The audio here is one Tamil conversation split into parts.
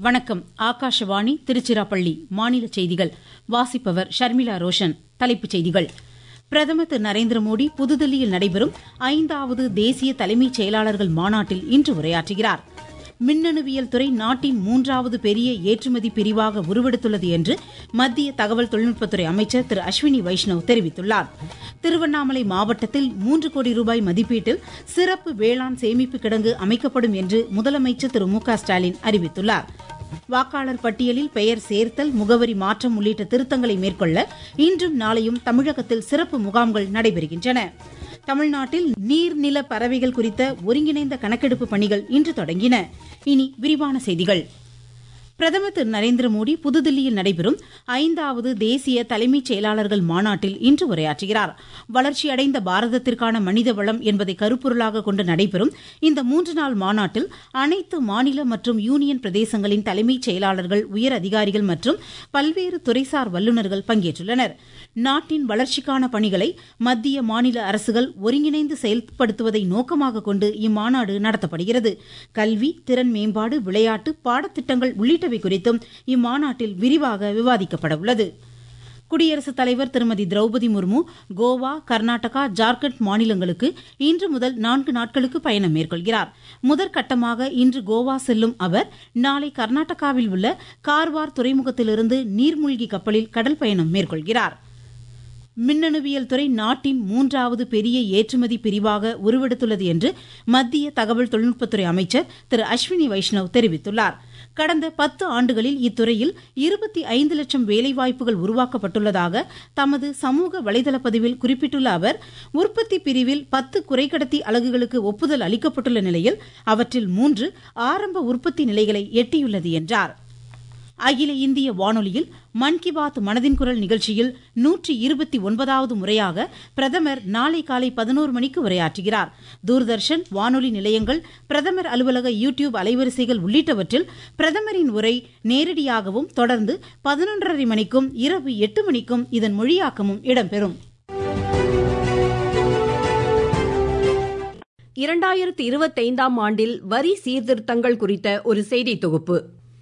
வணக்கம் ஆகாஷவாணி திருச்சிராப்பள்ளி மாநில செய்திகள் வாசிப்பவர் ஷர்மிளா ரோஷன் தலைப்புச் செய்திகள் பிரதமர் திரு நரேந்திர மோடி புதுதில்லியில் நடைபெறும் ஐந்தாவது தேசிய தலைமைச் செயலாளர்கள் மாநாட்டில் இன்று உரையாற்றுகிறார் மின்னணுவியல் துறை நாட்டின் மூன்றாவது பெரிய ஏற்றுமதி பிரிவாக உருவெடுத்துள்ளது என்று மத்திய தகவல் தொழில்நுட்பத்துறை அமைச்சர் திரு அஸ்வினி வைஷ்ணவ் தெரிவித்துள்ளார் திருவண்ணாமலை மாவட்டத்தில் மூன்று கோடி ரூபாய் மதிப்பீட்டில் சிறப்பு வேளாண் சேமிப்பு கிடங்கு அமைக்கப்படும் என்று முதலமைச்சர் திரு மு க ஸ்டாலின் அறிவித்துள்ளார் வாக்காளர் பட்டியலில் பெயர் சேர்த்தல் முகவரி மாற்றம் உள்ளிட்ட திருத்தங்களை மேற்கொள்ள இன்றும் நாளையும் தமிழகத்தில் சிறப்பு முகாம்கள் நடைபெறுகின்றன தமிழ்நாட்டில் நீர்நில பறவைகள் குறித்த ஒருங்கிணைந்த கணக்கெடுப்பு பணிகள் இன்று தொடங்கின இனி விரிவான செய்திகள் பிரதமர் திரு நரேந்திர மோடி புதுதில்லியில் நடைபெறும் ஐந்தாவது தேசிய தலைமைச் செயலாளர்கள் மாநாட்டில் இன்று உரையாற்றுகிறார் வளர்ச்சியடைந்த பாரதத்திற்கான மனித வளம் என்பதை கருப்பொருளாக கொண்டு நடைபெறும் இந்த மூன்று நாள் மாநாட்டில் அனைத்து மாநில மற்றும் யூனியன் பிரதேசங்களின் தலைமைச் செயலாளர்கள் உயர் அதிகாரிகள் மற்றும் பல்வேறு துறைசார் வல்லுநர்கள் பங்கேற்றுள்ளனர் நாட்டின் வளர்ச்சிக்கான பணிகளை மத்திய மாநில அரசுகள் ஒருங்கிணைந்து செயல்படுத்துவதை நோக்கமாக கொண்டு இம்மாநாடு நடத்தப்படுகிறது கல்வி திறன் மேம்பாடு விளையாட்டு பாடத்திட்டங்கள் உள்ளிட்டவை குறித்தும் இம்மாநாட்டில் விரிவாக விவாதிக்கப்பட உள்ளது குடியரசுத் தலைவர் திருமதி திரௌபதி முர்மு கோவா கர்நாடகா ஜார்க்கண்ட் மாநிலங்களுக்கு இன்று முதல் நான்கு நாட்களுக்கு பயணம் மேற்கொள்கிறார் முதற்கட்டமாக இன்று கோவா செல்லும் அவர் நாளை கர்நாடகாவில் உள்ள கார்வார் துறைமுகத்திலிருந்து நீர்மூழ்கி கப்பலில் கடல் பயணம் மேற்கொள்கிறார் மின்னணுவியல் துறை நாட்டின் மூன்றாவது பெரிய ஏற்றுமதி பிரிவாக உருவெடுத்துள்ளது என்று மத்திய தகவல் தொழில்நுட்பத்துறை அமைச்சர் திரு அஸ்வினி வைஷ்ணவ் தெரிவித்துள்ளார் கடந்த பத்து ஆண்டுகளில் இத்துறையில் இருபத்தி ஐந்து லட்சம் வேலைவாய்ப்புகள் உருவாக்கப்பட்டுள்ளதாக தமது சமூக வலைதள பதிவில் குறிப்பிட்டுள்ள அவர் உற்பத்தி பிரிவில் பத்து குறைக்கடத்தி அலகுகளுக்கு ஒப்புதல் அளிக்கப்பட்டுள்ள நிலையில் அவற்றில் மூன்று ஆரம்ப உற்பத்தி நிலைகளை எட்டியுள்ளது என்றார் அகில இந்திய வானொலியில் மன் கி பாத் மனதின் குரல் நிகழ்ச்சியில் நூற்றி இருபத்தி ஒன்பதாவது முறையாக பிரதமர் நாளை காலை பதினோரு மணிக்கு உரையாற்றுகிறார் தூர்தர்ஷன் வானொலி நிலையங்கள் பிரதமர் அலுவலக யூ டியூப் அலைவரிசைகள் உள்ளிட்டவற்றில் பிரதமரின் உரை நேரடியாகவும் தொடர்ந்து பதினொன்றரை மணிக்கும் இரவு எட்டு மணிக்கும் இதன் மொழியாக்கமும் இடம்பெறும் இரண்டாயிரத்தி இருபத்தைந்தாம் ஆண்டில் வரி சீர்திருத்தங்கள் குறித்த ஒரு செய்தி தொகுப்பு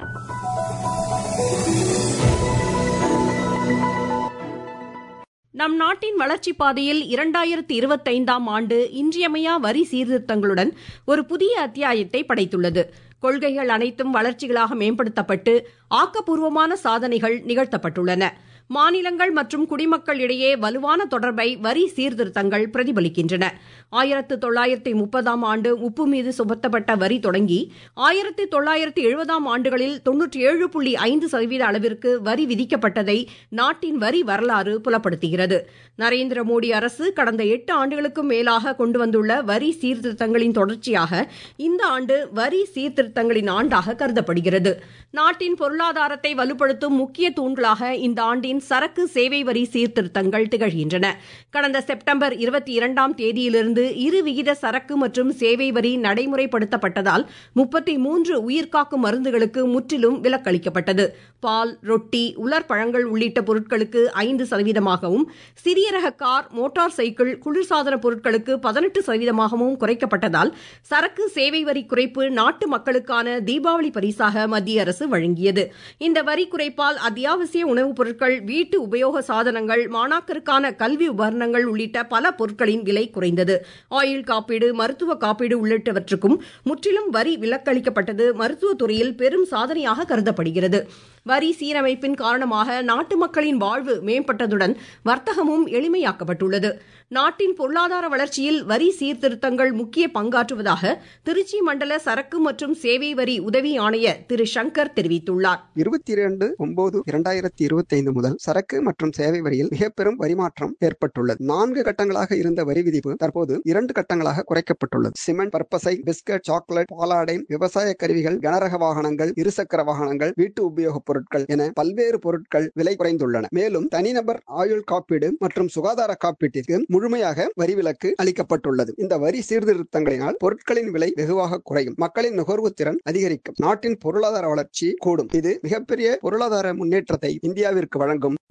நம் நாட்டின் வளர்ச்சிப் பாதையில் இரண்டாயிரத்தி இருபத்தைந்தாம் ஆண்டு இன்றியமையா வரி சீர்திருத்தங்களுடன் ஒரு புதிய அத்தியாயத்தை படைத்துள்ளது கொள்கைகள் அனைத்தும் வளர்ச்சிகளாக மேம்படுத்தப்பட்டு ஆக்கப்பூர்வமான சாதனைகள் நிகழ்த்தப்பட்டுள்ளன மாநிலங்கள் மற்றும் குடிமக்கள் இடையே வலுவான தொடர்பை வரி சீர்திருத்தங்கள் பிரதிபலிக்கின்றன ஆயிரத்து தொள்ளாயிரத்தி முப்பதாம் ஆண்டு உப்பு மீது சுமத்தப்பட்ட வரி தொடங்கி ஆயிரத்தி தொள்ளாயிரத்தி எழுபதாம் ஆண்டுகளில் தொன்னூற்றி ஏழு புள்ளி ஐந்து சதவீத அளவிற்கு வரி விதிக்கப்பட்டதை நாட்டின் வரி வரலாறு புலப்படுத்துகிறது நரேந்திர மோடி அரசு கடந்த எட்டு ஆண்டுகளுக்கும் மேலாக கொண்டு வந்துள்ள வரி சீர்திருத்தங்களின் தொடர்ச்சியாக இந்த ஆண்டு வரி சீர்திருத்தங்களின் ஆண்டாக கருதப்படுகிறது நாட்டின் பொருளாதாரத்தை வலுப்படுத்தும் முக்கிய தூண்களாக இந்த ஆண்டின் சரக்கு சேவை வரி சீர்திருத்தங்கள் திகழ்கின்றன கடந்த செப்டம்பர் இருபத்தி இரண்டாம் தேதியிலிருந்து இரு விகித சரக்கு மற்றும் சேவை வரி நடைமுறைப்படுத்தப்பட்டதால் முப்பத்தி மூன்று உயிர்காக்கும் மருந்துகளுக்கு முற்றிலும் விலக்களிக்கப்பட்டது பால் ரொட்டி உலர் பழங்கள் உள்ளிட்ட பொருட்களுக்கு ஐந்து சதவீதமாகவும் சிறிய ரக கார் மோட்டார் சைக்கிள் குளிர்சாதன பொருட்களுக்கு பதினெட்டு சதவீதமாகவும் குறைக்கப்பட்டதால் சரக்கு சேவை வரி குறைப்பு நாட்டு மக்களுக்கான தீபாவளி பரிசாக மத்திய அரசு வழங்கியது இந்த வரி குறைப்பால் அத்தியாவசிய உணவுப் பொருட்கள் வீட்டு உபயோக சாதனங்கள் மாணாக்கருக்கான கல்வி உபகரணங்கள் உள்ளிட்ட பல பொருட்களின் விலை குறைந்தது ஆயுள் காப்பீடு மருத்துவ காப்பீடு உள்ளிட்டவற்றுக்கும் முற்றிலும் வரி விலக்களிக்கப்பட்டது மருத்துவத்துறையில் பெரும் சாதனையாக கருதப்படுகிறது வரி சீரமைப்பின் காரணமாக நாட்டு மக்களின் வாழ்வு மேம்பட்டதுடன் வர்த்தகமும் எளிமையாக்கப்பட்டுள்ளது நாட்டின் பொருளாதார வளர்ச்சியில் வரி சீர்திருத்தங்கள் முக்கிய பங்காற்றுவதாக திருச்சி மண்டல சரக்கு மற்றும் சேவை வரி உதவி ஆணையர் திரு சங்கர் தெரிவித்துள்ளார் இருபத்தி இரண்டு ஒன்பது இரண்டாயிரத்தி இருபத்தி ஐந்து முதல் சரக்கு மற்றும் சேவை வரியில் மிக பெரும் வரிமாற்றம் ஏற்பட்டுள்ளது நான்கு கட்டங்களாக இருந்த வரி விதிப்பு தற்போது இரண்டு கட்டங்களாக குறைக்கப்பட்டுள்ளது சிமெண்ட் பற்பசை பிஸ்கட் சாக்லேட் பாலாடை விவசாய கருவிகள் கனரக வாகனங்கள் இருசக்கர வாகனங்கள் வீட்டு உபயோகப் பொருட்கள் என பல்வேறு பொருட்கள் விலை குறைந்துள்ளன மேலும் தனிநபர் ஆயுள் காப்பீடு மற்றும் சுகாதார காப்பீட்டிற்கு முழுமையாக வரி விலக்கு அளிக்கப்பட்டுள்ளது இந்த வரி சீர்திருத்தங்களினால் பொருட்களின் விலை வெகுவாக குறையும் மக்களின் நுகர்வு திறன் அதிகரிக்கும் நாட்டின் பொருளாதார வளர்ச்சி கூடும் இது மிகப்பெரிய பொருளாதார முன்னேற்றத்தை இந்தியாவிற்கு வழங்கும்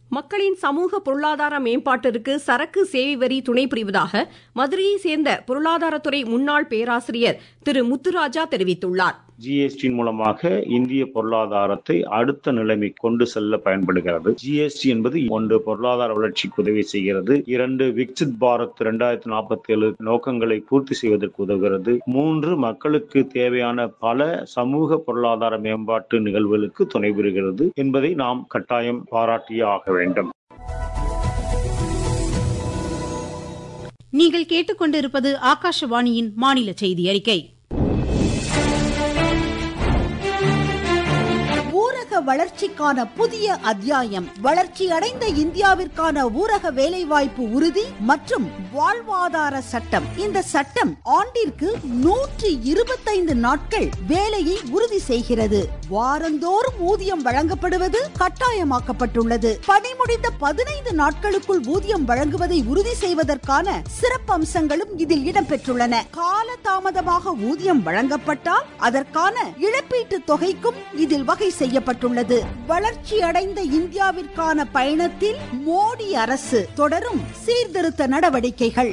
மக்களின் சமூக பொருளாதார மேம்பாட்டிற்கு சரக்கு சேவை வரி துணை புரிவதாக மதுரையை சேர்ந்த பொருளாதாரத்துறை முன்னாள் பேராசிரியர் திரு முத்துராஜா தெரிவித்துள்ளார் ஜிஎஸ்டியின் மூலமாக இந்திய பொருளாதாரத்தை அடுத்த நிலைமை கொண்டு செல்ல பயன்படுகிறது ஜிஎஸ்டி என்பது ஒன்று பொருளாதார வளர்ச்சிக்கு உதவி செய்கிறது இரண்டு விக்சித் பாரத் இரண்டாயிரத்தி நாற்பத்தி ஏழு நோக்கங்களை பூர்த்தி செய்வதற்கு உதவுகிறது மூன்று மக்களுக்கு தேவையான பல சமூக பொருளாதார மேம்பாட்டு நிகழ்வுகளுக்கு துணை புரிகிறது என்பதை நாம் கட்டாயம் பாராட்டியே ஆக வேண்டும் நீங்கள் கேட்டுக்கொண்டிருப்பது ஆகாஷவாணியின் மாநில செய்தி அறிக்கை ஊரக வளர்ச்சிக்கான புதிய அத்தியாயம் வளர்ச்சி அடைந்த இந்தியாவிற்கான ஊரக வேலைவாய்ப்பு உறுதி மற்றும் வாழ்வாதார சட்டம் இந்த சட்டம் ஆண்டிற்கு நூற்றி இருபத்தைந்து நாட்கள் வேலையை உறுதி செய்கிறது வாரந்தோறும் ஊதியம் வழங்கப்படுவது கட்டாயமாக்கப்பட்டுள்ளது பணி முடிந்த பதினைந்து நாட்களுக்குள் ஊதியம் வழங்குவதை உறுதி செய்வதற்கான சிறப்பு அம்சங்களும் இதில் இடம்பெற்றுள்ளன கால தாமதமாக ஊதியம் வழங்கப்பட்டால் அதற்கான இழப்பீட்டு தொகைக்கும் இதில் வகை செய்யப்பட்டுள்ளது வளர்ச்சி அடைந்த இந்தியாவிற்கான பயணத்தில் மோடி அரசு தொடரும் சீர்திருத்த நடவடிக்கைகள்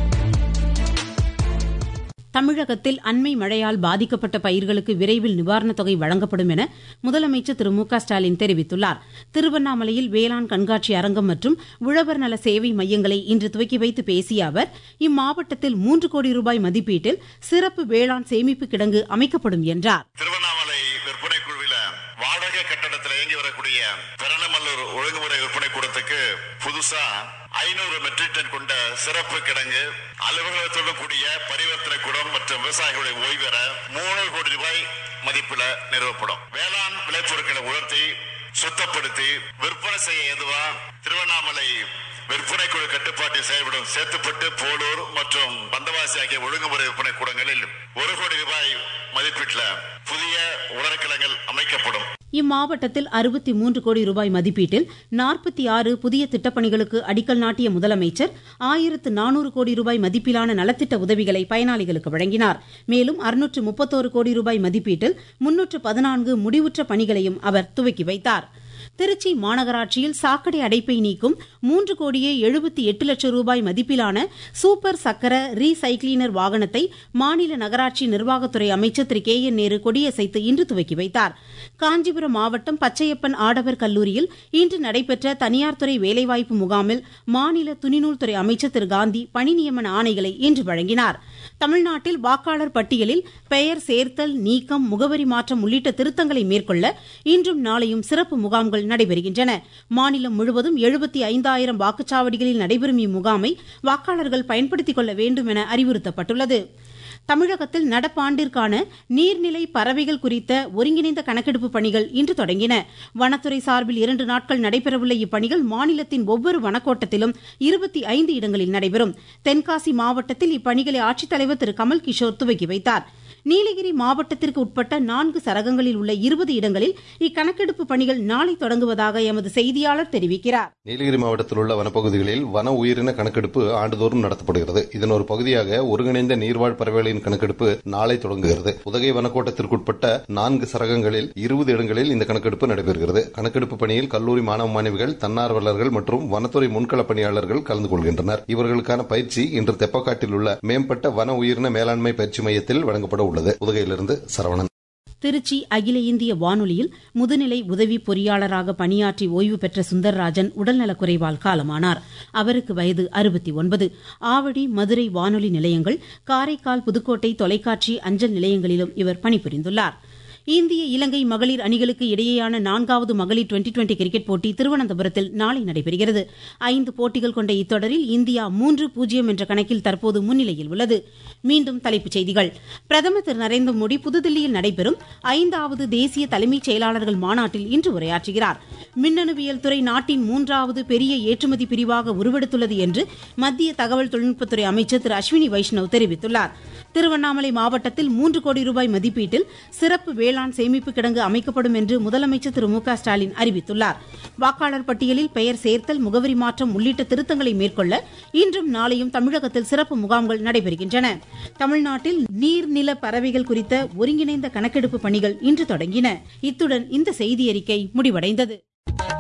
தமிழகத்தில் அண்மை மழையால் பாதிக்கப்பட்ட பயிர்களுக்கு விரைவில் நிவாரணத் தொகை வழங்கப்படும் என முதலமைச்சர் திரு மு க ஸ்டாலின் தெரிவித்துள்ளார் திருவண்ணாமலையில் வேளாண் கண்காட்சி அரங்கம் மற்றும் உழவர் நல சேவை மையங்களை இன்று துவக்கி வைத்து பேசிய அவர் இம்மாவட்டத்தில் மூன்று கோடி ரூபாய் மதிப்பீட்டில் சிறப்பு வேளாண் சேமிப்பு கிடங்கு அமைக்கப்படும் என்றார் திருவண்ணாமலை விற்பனை குழுவில வாடகை கட்டடத்தில் இயங்கி வரக்கூடிய பெரணமல்லூர் ஒழுங்குமுறை விற்பனை கூடத்துக்கு புதுசா ஐநூறு மெட்ரிக் டன் கொண்ட சிறப்பு கிடங்கு அலுவலகத்துடன் கூடிய பரிவர்த்தனை கூடம் மற்றும் விவசாயிகளுடைய ஓய்வு பெற மூணு கோடி ரூபாய் மதிப்புல நிறுவப்படும் வேளாண் விளைபொருட்களை உலர்த்தி சுத்தப்படுத்தி விற்பனை செய்ய ஏதுவா திருவண்ணாமலை விற்பனை குழு கட்டுப்பாட்டில் செயல்படும் சேத்துப்பட்டு போலூர் மற்றும் பந்தவாசி ஆகிய ஒழுங்குமுறை விற்பனை கூடங்களில் ஒரு கோடி ரூபாய் மதிப்பீட்டில் புதிய உலர்கிழங்கள் அமைக்கப்படும் இம்மாவட்டத்தில் அறுபத்தி மூன்று கோடி ரூபாய் மதிப்பீட்டில் நாற்பத்தி ஆறு புதிய திட்டப்பணிகளுக்கு அடிக்கல் நாட்டிய முதலமைச்சர் ஆயிரத்து நானூறு கோடி ரூபாய் மதிப்பிலான நலத்திட்ட உதவிகளை பயனாளிகளுக்கு வழங்கினார் மேலும் அறுநூற்று முப்பத்தோரு கோடி ரூபாய் மதிப்பீட்டில் முன்னூற்று பதினான்கு முடிவுற்ற பணிகளையும் அவர் துவக்கி வைத்தார் திருச்சி மாநகராட்சியில் சாக்கடை அடைப்பை நீக்கும் மூன்று கோடியே எழுபத்தி எட்டு லட்சம் ரூபாய் மதிப்பிலான சூப்பர் சக்கர ரீசைக்ளினர் வாகனத்தை மாநில நகராட்சி நிர்வாகத்துறை அமைச்சர் திரு கே என் நேரு கொடியசைத்து இன்று துவக்கி வைத்தார் காஞ்சிபுரம் மாவட்டம் பச்சையப்பன் ஆடவர் கல்லூரியில் இன்று நடைபெற்ற தனியார் துறை வேலைவாய்ப்பு முகாமில் மாநில துணிநூல் துறை அமைச்சர் திரு காந்தி பணி நியமன ஆணைகளை இன்று வழங்கினார் தமிழ்நாட்டில் வாக்காளர் பட்டியலில் பெயர் சேர்த்தல் நீக்கம் முகவரி மாற்றம் உள்ளிட்ட திருத்தங்களை மேற்கொள்ள இன்றும் நாளையும் சிறப்பு முகாம்கள் நடைபெறுகின்றன மாநிலம் முழுவதும் எழுபத்தி ஐந்தாயிரம் வாக்குச்சாவடிகளில் நடைபெறும் இம்முகாமை வாக்காளர்கள் பயன்படுத்திக் கொள்ள வேண்டும் என அறிவுறுத்தப்பட்டுள்ளது தமிழகத்தில் நடப்பாண்டிற்கான நீர்நிலை பறவைகள் குறித்த ஒருங்கிணைந்த கணக்கெடுப்பு பணிகள் இன்று தொடங்கின வனத்துறை சார்பில் இரண்டு நாட்கள் நடைபெறவுள்ள இப்பணிகள் மாநிலத்தின் ஒவ்வொரு வனக்கோட்டத்திலும் இருபத்தி ஐந்து இடங்களில் நடைபெறும் தென்காசி மாவட்டத்தில் இப்பணிகளை ஆட்சித்தலைவர் திரு கமல் கிஷோர் துவக்கி வைத்தார் நீலகிரி மாவட்டத்திற்கு உட்பட்ட நான்கு சரகங்களில் உள்ள இருபது இடங்களில் இக்கணக்கெடுப்பு பணிகள் நாளை தொடங்குவதாக எமது செய்தியாளர் தெரிவிக்கிறார் நீலகிரி மாவட்டத்தில் உள்ள வனப்பகுதிகளில் வன உயிரின கணக்கெடுப்பு ஆண்டுதோறும் நடத்தப்படுகிறது இதன் ஒரு பகுதியாக ஒருங்கிணைந்த நீர்வாழ் பறவைகளின் கணக்கெடுப்பு நாளை தொடங்குகிறது உதகை வனக்கோட்டத்திற்குட்பட்ட நான்கு சரகங்களில் இருபது இடங்களில் இந்த கணக்கெடுப்பு நடைபெறுகிறது கணக்கெடுப்பு பணியில் கல்லூரி மாணவ மாணவிகள் தன்னார்வலர்கள் மற்றும் வனத்துறை முன்கள பணியாளர்கள் கலந்து கொள்கின்றனர் இவர்களுக்கான பயிற்சி இன்று தெப்பக்காட்டில் உள்ள மேம்பட்ட வன உயிரின மேலாண்மை பயிற்சி மையத்தில் வழங்கப்பட உள்ளது உதகையிலிருந்து சரவணன் திருச்சி அகில இந்திய வானொலியில் முதுநிலை உதவி பொறியாளராக பணியாற்றி ஓய்வு பெற்ற சுந்தர்ராஜன் உடல்நலக்குறைவால் காலமானார் அவருக்கு வயது அறுபத்தி ஒன்பது ஆவடி மதுரை வானொலி நிலையங்கள் காரைக்கால் புதுக்கோட்டை தொலைக்காட்சி அஞ்சல் நிலையங்களிலும் இவர் பணிபுரிந்துள்ளார் இந்திய இலங்கை மகளிர் அணிகளுக்கு இடையேயான நான்காவது மகளிர் டுவெண்டி டுவெண்டி கிரிக்கெட் போட்டி திருவனந்தபுரத்தில் நாளை நடைபெறுகிறது ஐந்து போட்டிகள் கொண்ட இத்தொடரில் இந்தியா மூன்று பூஜ்ஜியம் என்ற கணக்கில் தற்போது முன்னிலையில் உள்ளது மீண்டும் தலைப்புச் செய்திகள் பிரதமர் திரு நரேந்திர மோடி புதுதில்லியில் நடைபெறும் ஐந்தாவது தேசிய தலைமைச் செயலாளர்கள் மாநாட்டில் இன்று உரையாற்றுகிறார் மின்னணுவியல் துறை நாட்டின் மூன்றாவது பெரிய ஏற்றுமதி பிரிவாக உருவெடுத்துள்ளது என்று மத்திய தகவல் தொழில்நுட்பத்துறை அமைச்சர் திரு அஸ்வினி வைஷ்ணவ் தெரிவித்துள்ளார் திருவண்ணாமலை மாவட்டத்தில் மூன்று கோடி ரூபாய் மதிப்பீட்டில் சிறப்பு வேளாண் சேமிப்பு கிடங்கு அமைக்கப்படும் என்று முதலமைச்சர் திரு மு க ஸ்டாலின் அறிவித்துள்ளார் வாக்காளர் பட்டியலில் பெயர் சேர்த்தல் முகவரி மாற்றம் உள்ளிட்ட திருத்தங்களை மேற்கொள்ள இன்றும் நாளையும் தமிழகத்தில் சிறப்பு முகாம்கள் நடைபெறுகின்றன தமிழ்நாட்டில் நீர்நில பறவைகள் குறித்த ஒருங்கிணைந்த கணக்கெடுப்பு பணிகள் இன்று தொடங்கின இத்துடன் இந்த செய்தியறிக்கை முடிவடைந்தது